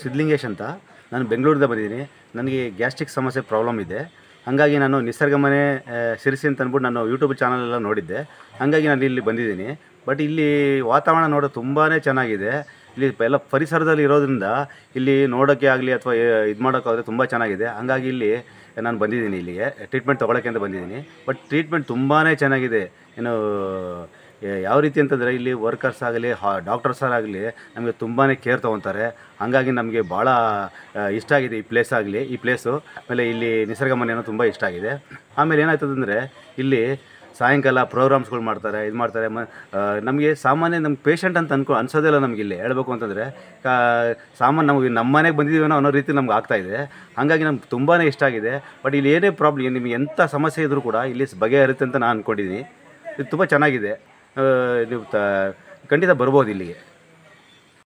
ಸಿದ್ಲಿಂಗೇಶ್ ಅಂತ ನಾನು ಬೆಂಗಳೂರಿಂದ ಬಂದಿದ್ದೀನಿ ನನಗೆ ಗ್ಯಾಸ್ಟ್ರಿಕ್ ಸಮಸ್ಯೆ ಪ್ರಾಬ್ಲಮ್ ಇದೆ ಹಾಗಾಗಿ ನಾನು ನಿಸರ್ಗ ಮನೆ ಆ, ಶಿರಸಿ ಅಂತ ಅಂದ್ಬಿಟ್ಟು ನಾನು ಯೂಟ್ಯೂಬ್ ಚಾನಲೆಲ್ಲ ನೋಡಿದ್ದೆ ಹಾಗಾಗಿ ನಾನು ಇಲ್ಲಿ ಬಂದಿದ್ದೀನಿ ಬಟ್ ಇಲ್ಲಿ ವಾತಾವರಣ ನೋಡೋದು ತುಂಬಾ ಚೆನ್ನಾಗಿದೆ ಇಲ್ಲಿ ಪ- ಎಲ್ಲ ಪರಿಸರದಲ್ಲಿ ಇರೋದ್ರಿಂದ ಇಲ್ಲಿ ನೋಡೋಕ್ಕೆ ಆಗಲಿ ಅಥವಾ ಇದು ಮಾಡೋಕ್ಕಾದ್ರೆ ತುಂಬ ಚೆನ್ನಾಗಿದೆ ಹಾಗಾಗಿ ಇಲ್ಲಿ ನಾನು ಬಂದಿದ್ದೀನಿ ಇಲ್ಲಿಗೆ ಟ್ರೀಟ್ಮೆಂಟ್ ತೊಗೊಳಕ್ಕೆ ಅಂತ ಬಂದಿದ್ದೀನಿ ಬಟ್ ಟ್ರೀಟ್ಮೆಂಟ್ ತುಂಬಾ ಚೆನ್ನಾಗಿದೆ ಏನು ಯ- ಯಾವ ರೀತಿ ಅಂತಂದರೆ ಇಲ್ಲಿ ವರ್ಕರ್ಸ್ ಆಗಲಿ ಹಾ ಡಾಕ್ಟರ್ಸ್ ಆಗಲಿ ನಮಗೆ ತುಂಬಾ ಕೇರ್ ತೊಗೊತಾರೆ ಹಾಗಾಗಿ ನಮಗೆ ಭಾಳ ಆ, ಇಷ್ಟ ಆಗಿದೆ ಈ ಪ್ಲೇಸ್ ಆಗಲಿ ಈ ಪ್ಲೇಸು ಆಮೇಲೆ ಇಲ್ಲಿ ನಿಸರ್ಗ ಮನೆಯೂ ತುಂಬ ಇಷ್ಟ ಆಗಿದೆ ಆಮೇಲೆ ಏನಾಯ್ತದಂದರೆ ಇಲ್ಲಿ ಸಾಯಂಕಾಲ ಪ್ರೋಗ್ರಾಮ್ಸ್ಗಳು ಮಾಡ್ತಾರೆ ಇದು ಮಾಡ್ತಾರೆ ಮ ನಮಗೆ ಸಾಮಾನ್ಯ ನಮ್ಗೆ ಪೇಷಂಟ್ ಅಂತ ಅನ್ಕೊ ಅನ್ಸೋದಿಲ್ಲ ನಮ್ಗೆ ಇಲ್ಲಿ ಹೇಳ್ಬೇಕು ಅಂತಂದರೆ ಸಾಮಾನ್ಯ ನಮಗೆ ನಮ್ಮ ಮನೆಗೆ ಬಂದಿದ್ದೀವೇನೋ ಅನ್ನೋ ರೀತಿ ನಮ್ಗೆ ಆಗ್ತಾ ಇದೆ ಹಾಗಾಗಿ ನಮ್ಗೆ ತುಂಬಾ ಇಷ್ಟ ಆಗಿದೆ ಬಟ್ ಇಲ್ಲಿ ಏನೇ ಪ್ರಾಬ್ಲಮ್ ನಿಮಗೆ ಎಂಥ ಸಮಸ್ಯೆ ಇದ್ದರೂ ಕೂಡ ಇಲ್ಲಿ ಬಗೆಹರುತ್ತೆ ಅಂತ ನಾನು ಅಂದ್ಕೊಂಡಿದ್ದೀನಿ ಇದು ತುಂಬ ಚೆನ್ನಾಗಿದೆ ಆ, ನೀವು ತ ಖಂಡಿತ ಬರ್ಬೋದು ಇಲ್ಲಿಗೆ